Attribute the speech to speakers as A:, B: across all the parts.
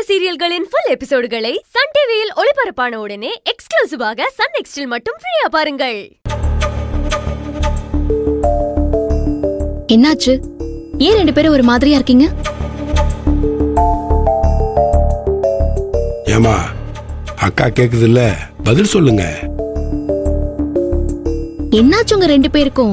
A: சீரியல்களின் full எபிசோடுகளை Sun டிவியில் ஒளிபரப்பான உடனே எக்ஸ்க்ளூசிவாக சன் நெக்ஸ்டில் மட்டும் ஃப்ரீயா பாருங்கள்
B: என்னாச்சு ஏன் ரெண்டு பேரும் ஒரு மாதிரியா இருக்கீங்க
C: ஏமா அக்கா கேக்குது இல்ல பதில் சொல்லுங்க
B: என்னாச்சு உங்க ரெண்டு பேருக்கும்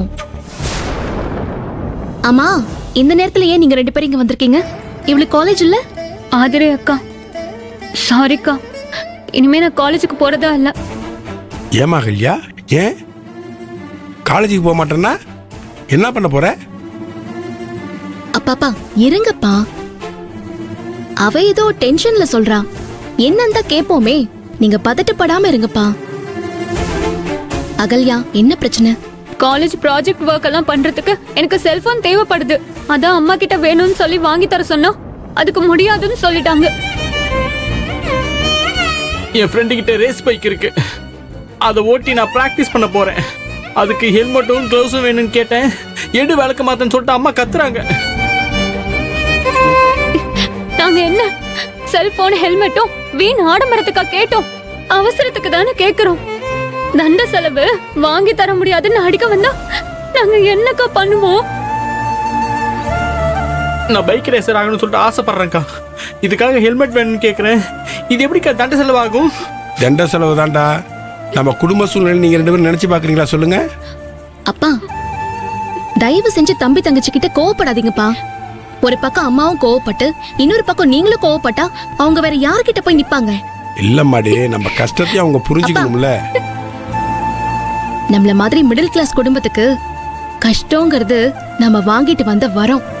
B: ஆமா இந்த நேரத்துல ஏன் நீங்க ரெண்டு பேரும் இங்க வந்திருக்கீங்க இவளுக்கு காலேஜ் இல்ல
D: ஆதிரே அக்கா சாரிக்கா இனிமே நான் காலேஜுக்கு போறதா இல்ல
C: ஏமா கல்யா ஏன் காலேஜுக்கு போக மாட்டேன்னா என்ன பண்ண போற
B: அப்பாப்பா இருங்கப்பா அவ ஏதோ டென்ஷன்ல சொல்றா என்னன்னு தான் கேப்போமே நீங்க பதட்டப்படாம இருங்கப்பா அகல்யா என்ன பிரச்சனை
D: காலேஜ் ப்ராஜெக்ட் ஒர்க் எல்லாம் பண்றதுக்கு எனக்கு செல்போன் தேவைப்படுது அதான் அம்மா கிட்ட வேணும்னு சொல்லி வாங்கி தர சொன்னா அதுக்கு முடியாதுன்னு சொல்லிட்டாங்க
E: என் ஃப்ரெண்டு கிட்ட ரேஸ் பைக் இருக்கு அதை ஓட்டி நான் பிராக்டிஸ் பண்ண போறேன் அதுக்கு ஹெல்மெட்டும் க்ளவுஸும் வேணும்னு கேட்டேன் எடு விளக்க மாத்தேன்னு சொல்லிட்டு அம்மா கத்துறாங்க
D: நாங்க என்ன செல்போன் ஹெல்மெட்டும் வீண் ஆடம்பரத்துக்கா கேட்டோம் அவசரத்துக்கு தானே கேக்குறோம் தண்ட செலவு வாங்கி தர முடியாதுன்னு அடிக்க வந்தா நாங்க என்னக்கா பண்ணுவோம்
E: நான் பைக் ரேசர் ஆகணும்னு சொல்லிட்டு ஆசைப்படுறேன்க்கா இதுக்காக ஹெல்மெட் வேணும்னு கேட்குறேன் இது எப்படிக்கா தண்ட செலவாகும்
C: தண்ட செலவு தான்டா நம்ம குடும்ப சூழ்நிலை நீங்க ரெண்டு பேரும் நினைச்சு பாக்குறீங்களா சொல்லுங்க
B: அப்பா தயவு செஞ்சு தம்பி தங்கச்சி கிட்ட கோவப்படாதீங்கப்பா ஒரு பக்கம் அம்மாவும் கோவப்பட்டு இன்னொரு பக்கம் நீங்களும் கோவப்பட்டா அவங்க வேற யார்கிட்ட போய் நிப்பாங்க
C: இல்லம்மாடி நம்ம கஷ்டத்தையும் அவங்க புரிஞ்சுக்கணும்ல
B: நம்மள மாதிரி மிடில் கிளாஸ் குடும்பத்துக்கு கஷ்டங்கிறது நம்ம வாங்கிட்டு வந்த வரோம்